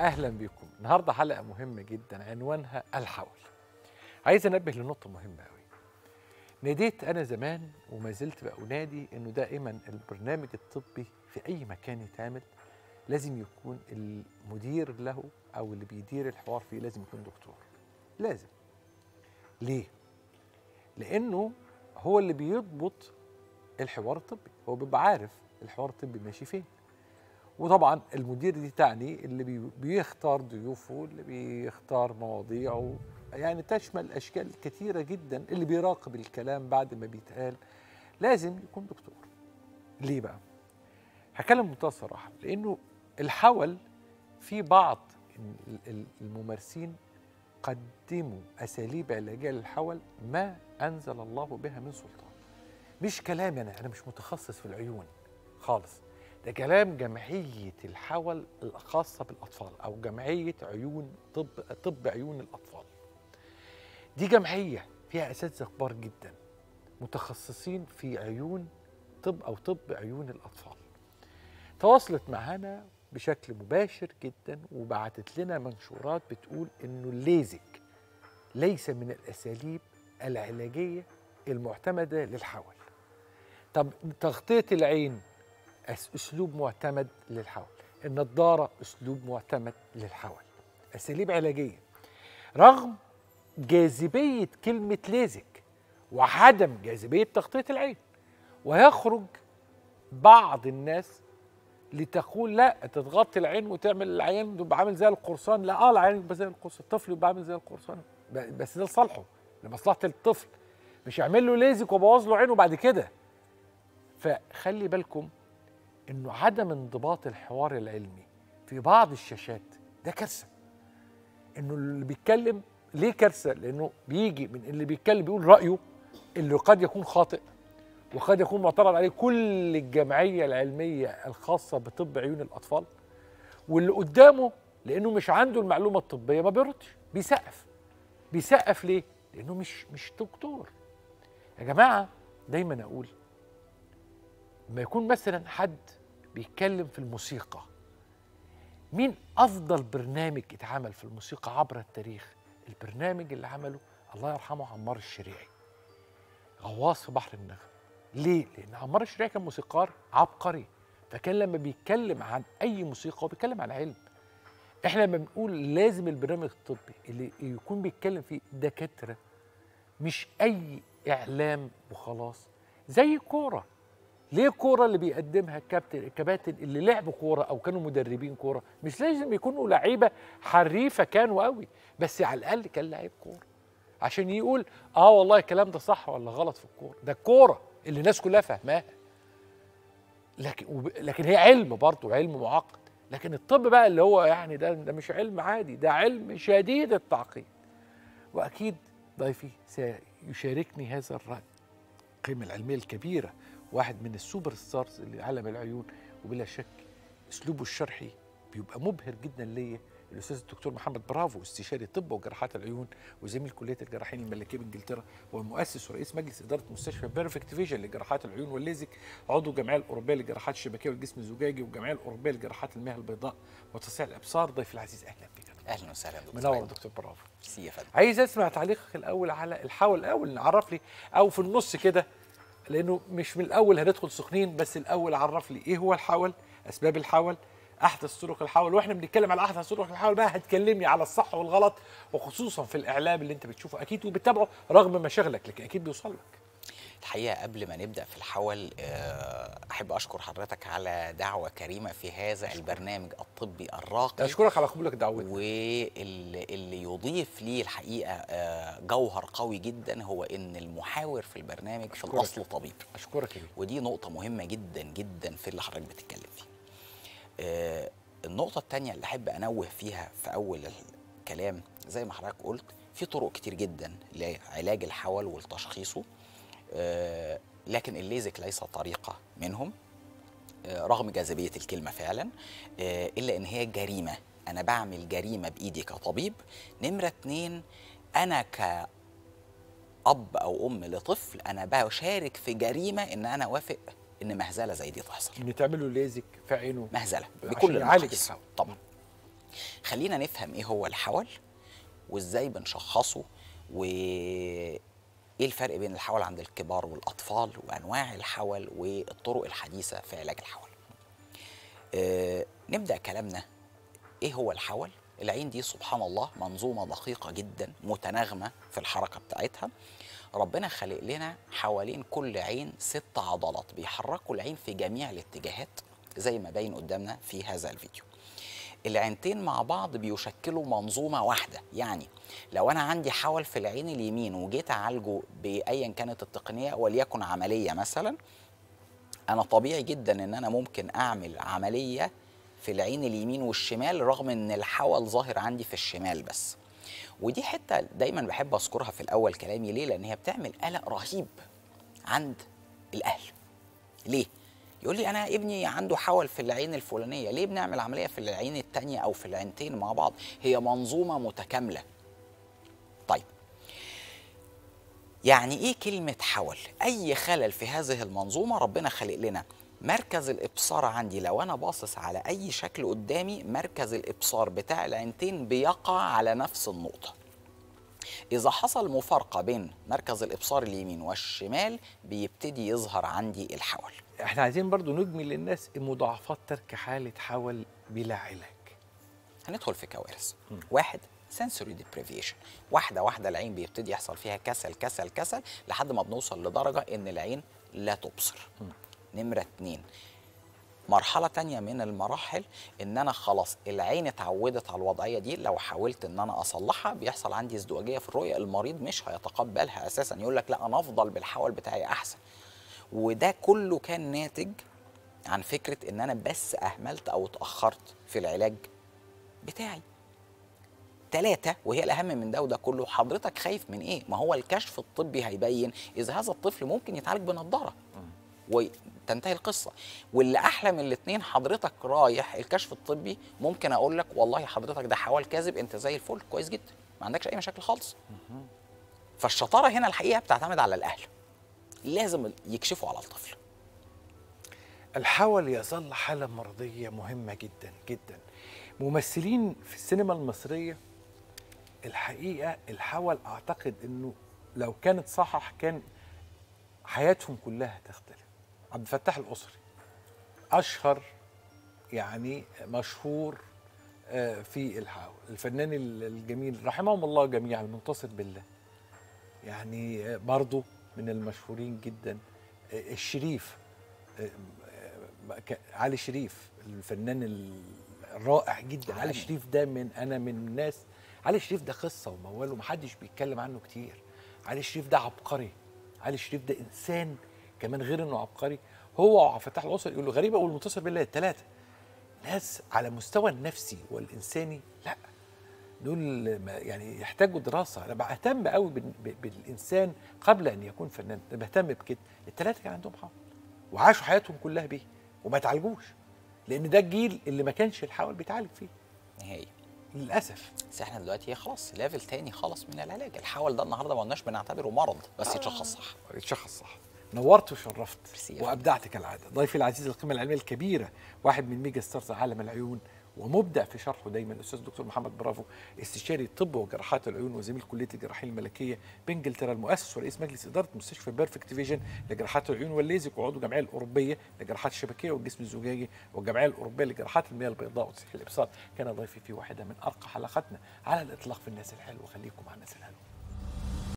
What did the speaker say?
اهلا بكم النهارده حلقه مهمه جدا عنوانها الحول عايز انبه لنقطه مهمه قوي ناديت انا زمان وما زلت بأنادي انه دائما البرنامج الطبي في اي مكان يتعمل لازم يكون المدير له او اللي بيدير الحوار فيه لازم يكون دكتور لازم ليه لانه هو اللي بيضبط الحوار الطبي هو بيبقى عارف الحوار الطبي ماشي فين وطبعا المدير دي تعني اللي بي- بيختار ضيوفه اللي بيختار مواضيعه يعني تشمل اشكال كثيره جدا اللي بيراقب الكلام بعد ما بيتقال لازم يكون دكتور ليه بقى هكلم بمنتهى الصراحه لانه الحول في بعض ال- ال- الممارسين قدموا اساليب علاجيه للحول ما انزل الله بها من سلطان مش كلام انا انا مش متخصص في العيون خالص ده كلام جمعيه الحول الخاصه بالاطفال او جمعيه عيون طب طب عيون الاطفال دي جمعيه فيها اساتذه كبار جدا متخصصين في عيون طب او طب عيون الاطفال تواصلت معانا بشكل مباشر جدا وبعتت لنا منشورات بتقول انه الليزك ليس من الاساليب العلاجيه المعتمده للحول طب تغطيه العين أس- اسلوب معتمد للحول النضاره اسلوب معتمد للحول اساليب علاجيه رغم جاذبيه كلمه ليزك وعدم جاذبيه تغطيه العين ويخرج بعض الناس لتقول لا تتغطي العين وتعمل العين يبقى عامل زي القرصان لا اه العين يبقى زي القرصان الطفل يبقى عامل زي القرصان ب- بس ده لصالحه لمصلحه الطفل مش يعمل له ليزك وبوظ له عينه بعد كده فخلي بالكم انه عدم انضباط الحوار العلمي في بعض الشاشات ده كارثه انه اللي بيتكلم ليه كارثه لانه بيجي من اللي بيتكلم بيقول رايه اللي قد يكون خاطئ وقد يكون معترض عليه كل الجمعيه العلميه الخاصه بطب عيون الاطفال واللي قدامه لانه مش عنده المعلومه الطبيه ما بيردش بيسقف بيسقف ليه لانه مش مش دكتور يا جماعه دايما اقول لما يكون مثلا حد بيتكلم في الموسيقى مين افضل برنامج اتعمل في الموسيقى عبر التاريخ البرنامج اللي عمله الله يرحمه عمار الشريعي غواص في بحر النغم ليه لان عمار الشريعي كان موسيقار عبقري فكان لما بيتكلم عن اي موسيقى هو بيتكلم عن علم احنا لما بنقول لازم البرنامج الطبي اللي يكون بيتكلم فيه دكاتره مش اي اعلام وخلاص زي الكوره ليه الكوره اللي بيقدمها الكابتن الكباتن اللي لعبوا كوره او كانوا مدربين كوره مش لازم يكونوا لعيبه حريفه كانوا قوي بس على الاقل كان لعيب كوره عشان يقول اه والله الكلام ده صح ولا غلط في الكوره ده الكوره اللي الناس كلها فاهماها لكن وب... لكن هي علم برضه علم معقد لكن الطب بقى اللي هو يعني ده ده مش علم عادي ده علم شديد التعقيد واكيد ضيفي سيشاركني هذا الراي القيمه العلميه الكبيره واحد من السوبر ستارز اللي عالم العيون وبلا شك اسلوبه الشرحي بيبقى مبهر جدا ليا الاستاذ الدكتور محمد برافو استشاري طب وجراحات العيون وزميل كليه الجراحين الملكيه بانجلترا ومؤسس ورئيس مجلس اداره مستشفى بيرفكت فيجن لجراحات العيون والليزك عضو الجمعيه الاوروبيه للجراحات الشبكيه والجسم الزجاجي والجمعيه الاوروبيه لجراحات المياه البيضاء وتصحيح الابصار ضيف العزيز اهلا بك اهلا وسهلا دكتور منور أيمن. دكتور برافو ميرسي يا فندم عايز اسمع تعليقك الاول على الحول الاول نعرف لي او في النص كده لانه مش من الاول هندخل سخنين بس الاول عرف لي ايه هو الحول اسباب الحول احدث طرق الحول واحنا بنتكلم على احدث طرق الحول بقى هتكلمني على الصح والغلط وخصوصا في الاعلام اللي انت بتشوفه اكيد وبتتابعه رغم مشاغلك لكن اكيد بيوصل لك الحقيقه قبل ما نبدا في الحول آه، احب اشكر حضرتك على دعوه كريمه في هذا البرنامج الطبي الراقي اشكرك على قبولك دعوتي واللي اللي يضيف لي الحقيقه آه، جوهر قوي جدا هو ان المحاور في البرنامج في أشكرك. الاصل طبيب اشكرك يا بيه. ودي نقطة مهمة جدا جدا في اللي حضرتك بتتكلم فيه. آه النقطة التانية اللي أحب أنوه فيها في أول الكلام زي ما حضرتك قلت في طرق كتير جدا لعلاج الحول والتشخيصه آه لكن الليزك ليس طريقة منهم آه رغم جاذبية الكلمة فعلا آه إلا إن هي جريمة أنا بعمل جريمة بإيدي كطبيب نمرة اتنين أنا ك اب او ام لطفل انا بشارك في جريمه ان انا اوافق ان مهزله زي دي تحصل ان تعملوا ليزك في عينه مهزله عشان بكل يعالج المقاييس الحول. طبعا خلينا نفهم ايه هو الحول وازاي بنشخصه وايه الفرق بين الحول عند الكبار والاطفال وانواع الحول والطرق الحديثه في علاج الحول آه نبدا كلامنا ايه هو الحول العين دي سبحان الله منظومه دقيقه جدا متناغمه في الحركه بتاعتها ربنا خلق لنا حوالين كل عين ست عضلات بيحركوا العين في جميع الاتجاهات زي ما باين قدامنا في هذا الفيديو العينتين مع بعض بيشكلوا منظومه واحده يعني لو انا عندي حول في العين اليمين وجيت اعالجه بايا كانت التقنيه وليكن عمليه مثلا انا طبيعي جدا ان انا ممكن اعمل عمليه في العين اليمين والشمال رغم ان الحول ظاهر عندي في الشمال بس ودي حته دايما بحب اذكرها في الاول كلامي ليه لان هي بتعمل قلق رهيب عند الاهل ليه يقول لي انا ابني عنده حول في العين الفلانيه ليه بنعمل عمليه في العين الثانيه او في العينتين مع بعض هي منظومه متكامله طيب يعني ايه كلمه حول اي خلل في هذه المنظومه ربنا خلق لنا مركز الابصار عندي لو انا باصص على اي شكل قدامي مركز الابصار بتاع العينتين بيقع على نفس النقطه اذا حصل مفارقه بين مركز الابصار اليمين والشمال بيبتدي يظهر عندي الحول احنا عايزين برضو نجمل للناس مضاعفات ترك حالة حول بلا علاج هندخل في كوارث واحد sensory deprivation واحدة واحدة العين بيبتدي يحصل فيها كسل كسل كسل لحد ما بنوصل لدرجة ان العين لا تبصر نمرة اتنين مرحلة تانية من المراحل ان انا خلاص العين اتعودت على الوضعية دي لو حاولت ان انا اصلحها بيحصل عندي ازدواجية في الرؤية المريض مش هيتقبلها اساسا يقول لك لا انا افضل بالحول بتاعي احسن وده كله كان ناتج عن فكرة ان انا بس اهملت او اتأخرت في العلاج بتاعي ثلاثة وهي الأهم من ده وده كله حضرتك خايف من إيه؟ ما هو الكشف الطبي هيبين إذا هذا الطفل ممكن يتعالج بنضارة وتنتهي القصة واللي أحلى من الاتنين حضرتك رايح الكشف الطبي ممكن أقول لك والله حضرتك ده حوال كاذب أنت زي الفل كويس جدا ما عندكش أي مشاكل خالص فالشطارة هنا الحقيقة بتعتمد على الأهل لازم يكشفوا على الطفل الحول يظل حالة مرضية مهمة جدا جدا ممثلين في السينما المصرية الحقيقة الحول أعتقد أنه لو كانت صحح كان حياتهم كلها تختلف عبد الفتاح الأسري أشهر يعني مشهور آه، في الحول الفنان ال- الجميل رحمهم الله جميعا المنتصر بالله يعني آه، برضه من المشهورين جدا آه، الشريف آه، آه، ك- علي شريف الفنان ال- الرائع جدا علي عالمي. شريف ده من انا من الناس علي شريف ده قصه وموال ومحدش بيتكلم عنه كتير علي شريف ده عبقري علي شريف ده انسان كمان غير انه عبقري هو وعبد الفتاح الاسري يقول له غريبه والمنتصر بالله الثلاثه ناس على مستوى النفسي والانساني لا دول ما- يعني يحتاجوا دراسه انا بهتم قوي بال- ب- بالانسان قبل ان يكون فنان انا بهتم بكده الثلاثه كان عندهم حق وعاشوا حياتهم كلها بيه وما تعالجوش لان ده الجيل اللي ما كانش الحول بيتعالج فيه نهائي للاسف بس احنا دلوقتي هي خلاص ليفل تاني خالص من العلاج الحول ده النهارده ما قلناش بنعتبره مرض بس يتشخص صح يتشخص صح نورت وشرفت ميرسي يا وابدعت كالعاده ضيفي العزيز القيمه العلميه الكبيره واحد من ميجا ستارز عالم العيون ومبدع في شرحه دايما الاستاذ الدكتور محمد برافو استشاري طب وجراحات العيون وزميل كليه الجراحين الملكيه بانجلترا المؤسس ورئيس مجلس اداره مستشفى بيرفكت فيجن لجراحات العيون والليزك وعضو الجمعيه الاوروبيه لجراحات الشبكيه والجسم الزجاجي والجمعيه الاوروبيه لجراحات المياه البيضاء وتصحيح الابصار كان ضيفي في واحده من ارقى حلقاتنا على الاطلاق في الناس الحلوه خليكم مع الناس الحلوه